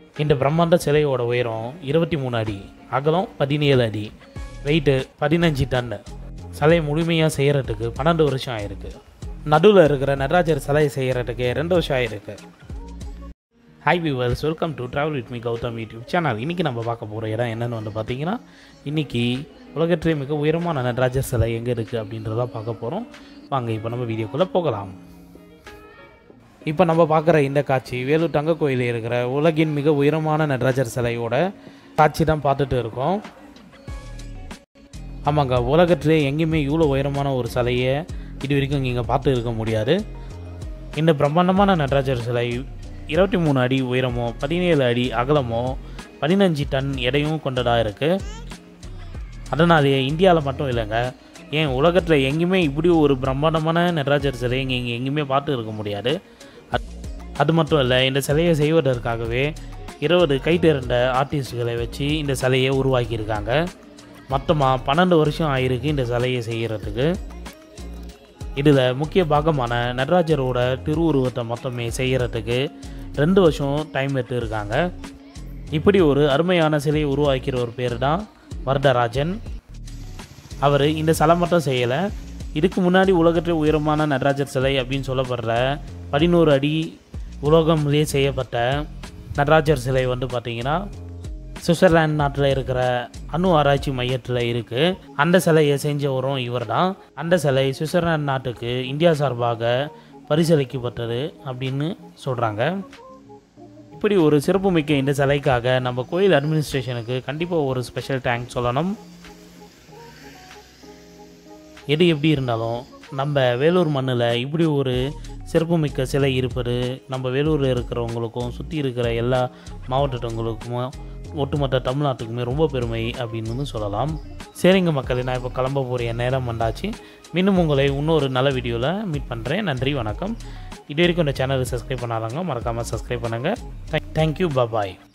இந்த பிரம்மாண்ட சிலையோட உயரம் இருபத்தி மூணு அடி அகலம் பதினேழு அடி வெயிட்டு பதினஞ்சு டன் சிலையை முழுமையாக செய்கிறதுக்கு பன்னெண்டு வருஷம் ஆயிருக்கு நடுவில் இருக்கிற நடராஜர் சிலையை செய்கிறதுக்கு ரெண்டு வருஷம் ஆயிருக்கு hi viewers welcome to travel with me Gautham YouTube channel இன்றைக்கி நம்ம பார்க்க போகிற இடம் என்னென்னு வந்து பார்த்தீங்கன்னா இன்றைக்கி உலகத்திலே மிக உயரமான நடராஜர் சிலை எங்கே இருக்குது அப்படின்றத பார்க்க போகிறோம் வாங்க இப்போ நம்ம வீடியோக்குள்ளே போகலாம் இப்போ நம்ம பார்க்குற இந்த காட்சி வேலூர் தங்க கோயிலில் இருக்கிற உலகின் மிக உயரமான நடராஜர் சிலையோட காட்சி தான் பார்த்துட்டு இருக்கோம் ஆமாங்க உலகத்திலே எங்கேயுமே இவ்வளோ உயரமான ஒரு சிலையை இது வரைக்கும் நீங்கள் பார்த்து இருக்க முடியாது இந்த பிரம்மாண்டமான நடராஜர் சிலை இருபத்தி மூணு அடி உயரமோ பதினேழு அடி அகலமோ பதினஞ்சு டன் எடையும் கொண்டதாக இருக்குது அதனாலேயே இந்தியாவில் மட்டும் இல்லைங்க ஏன் உலகத்தில் எங்கேயுமே இப்படி ஒரு பிரம்மாண்டமான நடராஜர் சிலையை இங்கே எங்கேயுமே பார்த்து இருக்க முடியாது அத்- அது மட்டும் இல்லை இந்த சிலையை செய்வதற்காகவே இருபது கை தேர்ந்த ஆர்டிஸ்ட்களை வச்சு இந்த சிலையை உருவாக்கியிருக்காங்க மொத்தமாக பன்னெண்டு வருஷம் ஆயிருக்கு இந்த சிலையை செய்கிறதுக்கு இதில் முக்கிய பாகமான நடராஜரோட திருவுருவத்தை மொத்தமே செய்கிறதுக்கு ரெண்டு வருஷம் டைம் எடுத்துருக்காங்க இப்படி ஒரு அருமையான சிலையை உருவாக்கிற ஒரு பேர் தான் வரதராஜன் அவர் இந்த சிலை மட்டும் செய்யலை இதுக்கு முன்னாடி உலகத்தில் உயரமான நடராஜர் சிலை அப்படின்னு சொல்லப்படுற பதினோரு அடி உலகம்லேயே செய்யப்பட்ட நடராஜர் சிலை வந்து பார்த்திங்கன்னா சுவிட்சர்லாந்து நாட்டில் இருக்கிற அணு ஆராய்ச்சி மையத்தில் இருக்குது அந்த சிலையை செஞ்சவரும் இவர் தான் அந்த சிலை சுவிட்சர்லாந்து நாட்டுக்கு இந்தியா சார்பாக பரிசளிக்கப்பட்டது அப்படின்னு சொல்கிறாங்க இப்படி ஒரு சிறப்புமிக்க இந்த சிலைக்காக நம்ம கோயில் அட்மினிஸ்ட்ரேஷனுக்கு கண்டிப்பாக ஒரு ஸ்பெஷல் தேங்க்ஸ் சொல்லணும் எது எப்படி இருந்தாலும் நம்ம வேலூர் மண்ணில் இப்படி ஒரு சிறப்புமிக்க சிலை இருப்பது நம்ம வேலூரில் இருக்கிறவங்களுக்கும் சுற்றி இருக்கிற எல்லா மாவட்டங்களுக்கும் ஒட்டுமொத்த தமிழ்நாட்டுக்குமே ரொம்ப பெருமை அப்படின்னு வந்து சொல்லலாம் சரிங்க மக்களே நான் இப்போ கிளம்ப போகிற நேரம் வந்தாச்சு மீண்டும் உங்களை இன்னொரு நல்ல வீடியோவில் மீட் பண்ணுறேன் நன்றி வணக்கம் இது வரைக்கும் இந்த சேனலை சப்ஸ்கிரைப் பண்ணாதாங்க மறக்காமல் சப்ஸ்கிரைப் பண்ணுங்கள் தேங்க்யூ பாய்